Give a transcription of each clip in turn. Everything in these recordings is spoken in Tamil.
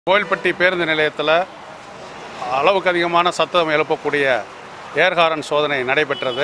கோயில்பட்டி பேருந்து நிலையத்தில் அளவுக்கு அதிகமான சத்தம் எழுப்பக்கூடிய ஏர்ஹாரன் சோதனை நடைபெற்றது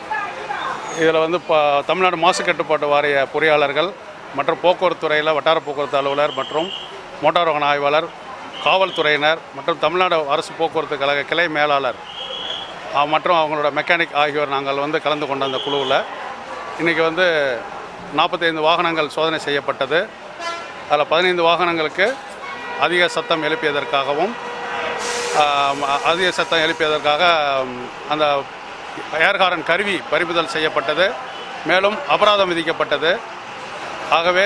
இதில் வந்து இப்போ தமிழ்நாடு மாசு கட்டுப்பாட்டு வாரிய பொறியாளர்கள் மற்றும் போக்குவரத்து துறையில் வட்டார போக்குவரத்து அலுவலர் மற்றும் மோட்டார் வாகன ஆய்வாளர் காவல்துறையினர் மற்றும் தமிழ்நாடு அரசு போக்குவரத்து கழக கிளை மேலாளர் ஆ, மற்றும் அவங்களோட மெக்கானிக் ஆகியோர் நாங்கள் வந்து கலந்து கொண்ட அந்த குழுவில் இன்றைக்கி வந்து நாற்பத்தைந்து வாகனங்கள் சோதனை செய்யப்பட்டது அதில் பதினைந்து வாகனங்களுக்கு அதிக சத்தம் எழுப்பியதற்காகவும் ஆம், அதிக சத்தம் எழுப்பியதற்காக ம், அந்த ஏர்காரன் கருவி பறிமுதல் செய்யப்பட்டது மேலும் அபராதம் விதிக்கப்பட்டது ஆகவே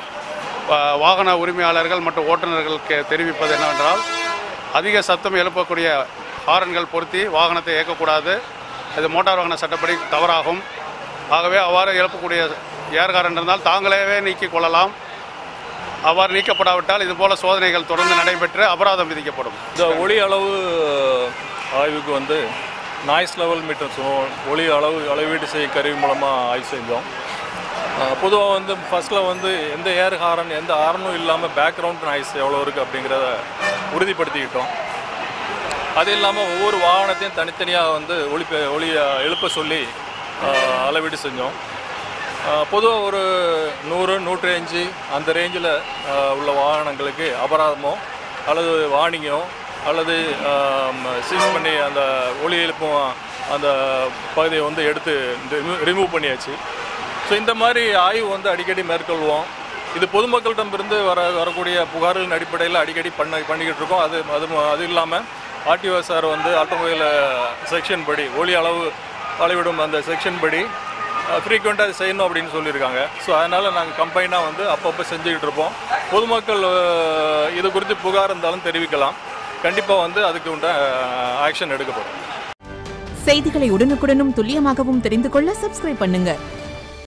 வா- வாகன உரிமையாளர்கள் மற்றும் ஓட்டுநர்களுக்கு தெரிவிப்பது என்னவென்றால் அதிக சத்தம் எழுப்பக்கூடிய ஹாரன்கள் பொருத்தி வாகனத்தை இயக்கக்கூடாது இது மோட்டார் வாகன சட்டப்படி தவறாகும் ஆகவே அவ்வாறு எழுப்பக்கூடிய ஏர்காரன் இருந்தால் தாங்களேவே நீக்கிக் கொள்ளலாம் அவ்வாறு நீக்கப்படாவிட்டால் இதுபோல சோதனைகள் தொடர்ந்து நடைபெற்று அபராதம் விதிக்கப்படும் இந்த ஒளி அளவு ஆய்வுக்கு வந்து நாய்ஸ் லெவல் மீட்டர் சொல்லுவோம் ஒளி அளவு அளவீடு செய்ய கருவி மூலமாக ஆய்வு செஞ்சோம் பொதுவாக வந்து ஃபஸ்ட்டில் வந்து எந்த ஏர் ஹாரன் எந்த ஹாரனும் இல்லாமல் பேக்ரவுண்ட் நாய்ஸ் எவ்வளோ இருக்குது அப்படிங்கிறத உறுதிப்படுத்திக்கிட்டோம் அது இல்லாமல் ஒவ்வொரு வாகனத்தையும் தனித்தனியாக வந்து ஒளி பெ- ஒளி எழுப்ப சொல்லி ஆஹ், அளவீடு செஞ்சோம் பொதுவாக ஒரு நூறு நூற்றி அஞ்சு அந்த ரேஞ்சில் உள்ள வாகனங்களுக்கு அபராதமோ அல்லது வார்னிங்கோ அல்லது சீஸ் பண்ணி அந்த ஒளி எழுப்பும் அந்த பகுதியை வந்து எடுத்து ரிமூவ் பண்ணியாச்சு ஸோ இந்த மாதிரி ஆய்வு வந்து அடிக்கடி மேற்கொள்வோம் இது பொதுமக்களிடமிருந்து வர வரக்கூடிய புகார்களின் அடிப்படையில் அடிக்கடி பண்ண பண்ணிக்கிட்டு இருக்கோம் அது அது அது இல்லாமல் ஆர்டிஓ சார் வந்து ஆட்டோமொபைல் செக்ஷன் படி ஒளி அளவு அளவிடும் அந்த செக்ஷன் படி ஃப்ரீக்வெண்ட்டாக செய்யணும் அப்படின்னு சொல்லியிருக்காங்க ஸோ அதனால் நாங்கள் கம்பைனாக வந்து அப்பப்போ செஞ்சுக்கிட்டு இருப்போம் பொதுமக்கள் அஹ், இது குறித்து புகார் இருந்தாலும் தெரிவிக்கலாம் கண்டிப்பாக வந்து அதுக்கு உண்ட ஆக்ஷன் எடுக்கப்படும் செய்திகளை உடனுக்குடனும் துல்லியமாகவும் தெரிந்து கொள்ள சப்ஸ்கிரைப் பண்ணுங்க